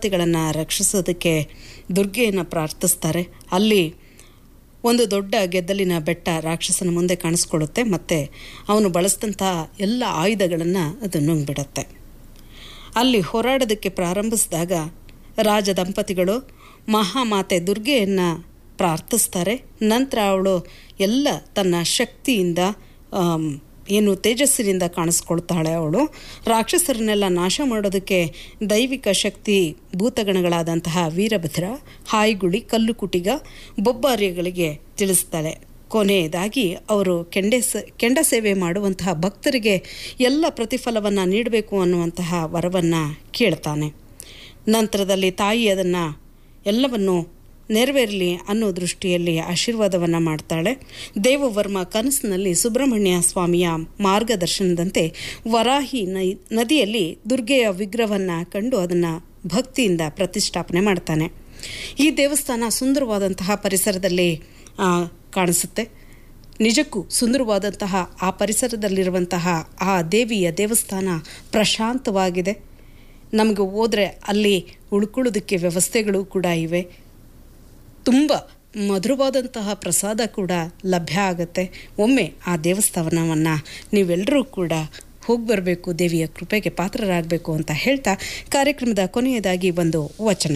ದಂಪತಿಗಳನ್ನು ರಕ್ಷಿಸೋದಕ್ಕೆ ದುರ್ಗೆಯನ್ನು ಪ್ರಾರ್ಥಿಸ್ತಾರೆ ಅಲ್ಲಿ ಒಂದು ದೊಡ್ಡ ಗೆದ್ದಲಿನ ಬೆಟ್ಟ ರಾಕ್ಷಸನ ಮುಂದೆ ಕಾಣಿಸ್ಕೊಳ್ಳುತ್ತೆ ಮತ್ತು ಅವನು ಬಳಸಿದಂತಹ ಎಲ್ಲ ಆಯುಧಗಳನ್ನು ಅದು ನುಂಗ್ಬಿಡತ್ತೆ ಅಲ್ಲಿ ಹೋರಾಡೋದಕ್ಕೆ ಪ್ರಾರಂಭಿಸಿದಾಗ ರಾಜ ದಂಪತಿಗಳು ಮಹಾಮಾತೆ ದುರ್ಗೆಯನ್ನು ಪ್ರಾರ್ಥಿಸ್ತಾರೆ ನಂತರ ಅವಳು ಎಲ್ಲ ತನ್ನ ಶಕ್ತಿಯಿಂದ ಆಮ್, ಏನು ತೇಜಸ್ಸಿನಿಂದ ಕಾಣಿಸ್ಕೊಳ್ತಾಳೆ ಅವಳು ರಾಕ್ಷಸರನ್ನೆಲ್ಲ ನಾಶ ಮಾಡೋದಕ್ಕೆ ದೈವಿಕ ಶಕ್ತಿ ಭೂತಗಣಗಳಾದಂತಹ ವೀರಭದ್ರ ಹಾಯ್ಗುಳಿ ಕಲ್ಲುಕುಟಿಗ ಬೊಬ್ಬಾರ್ಯಗಳಿಗೆ ತಿಳಿಸ್ತಾಳೆ ಕೊನೆಯದಾಗಿ ಅವರು ಕೆಂಡೆ ಸ ಕೆಂಡ ಸೇವೆ ಮಾಡುವಂತಹ ಭಕ್ತರಿಗೆ ಎಲ್ಲ ಪ್ರತಿಫಲವನ್ನು ನೀಡಬೇಕು ಅನ್ನುವಂತಹ ವರವನ್ನು ಕೇಳ್ತಾನೆ ನಂತರದಲ್ಲಿ ತಾಯಿ ಅದನ್ನು ಎಲ್ಲವನ್ನು ನೆರವೇರಲಿ ಅನ್ನೋ ದೃಷ್ಟಿಯಲ್ಲಿ ಆಶೀರ್ವಾದವನ್ನು ಮಾಡ್ತಾಳೆ ದೇವವರ್ಮ ಕನಸಿನಲ್ಲಿ ಸುಬ್ರಹ್ಮಣ್ಯ ಸ್ವಾಮಿಯ ಮಾರ್ಗದರ್ಶನದಂತೆ ವರಾಹಿ ನೈ- ನದಿಯಲ್ಲಿ ದುರ್ಗೆಯ ವಿಗ್ರಹವನ್ನು ಕಂಡು ಅದನ್ನು ಭಕ್ತಿಯಿಂದ ಪ್ರತಿಷ್ಠಾಪನೆ ಮಾಡ್ತಾನೆ ಈ ದೇವಸ್ಥಾನ ಸುಂದರವಾದಂತಹ ಪರಿಸರದಲ್ಲಿ ಆ, ಕಾಣಿಸುತ್ತೆ ನಿಜಕ್ಕೂ ಸುಂದರವಾದಂತಹ ಆ ಪರಿಸರದಲ್ಲಿರುವಂತಹ ಆ ದೇವಿಯ ದೇವಸ್ಥಾನ ಪ್ರಶಾಂತವಾಗಿದೆ ನಮಗೆ ಹೋದರೆ ಅಲ್ಲಿ ಉಳ್ಕೊಳ್ಳೋದಕ್ಕೆ ವ್ಯವಸ್ಥೆಗಳು ಕೂಡ ಇವೆ ತುಂಬ ಮಧುರವಾದಂತಹ ಪ್ರಸಾದ ಕೂಡ ಲಭ್ಯ ಆಗುತ್ತೆ ಒಮ್ಮೆ ಆ ದೇವಸ್ಥಾನವನ್ನು ನೀವೆಲ್ಲರೂ ಕೂಡ ಹೋಗಿ ಬರಬೇಕು ದೇವಿಯ ಕೃಪೆಗೆ ಪಾತ್ರರಾಗಬೇಕು ಅಂತ ಹೇಳ್ತಾ ಕಾರ್ಯಕ್ರಮದ ಕೊನೆಯದಾಗಿ ಒಂದು ವಚನ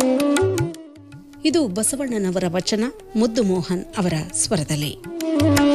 ಇದು ಬಸವಣ್ಣನವರ ವಚನ ಮುದ್ದು ಮೋಹನ್ ಅವರ ಸ್ವರದಲ್ಲಿ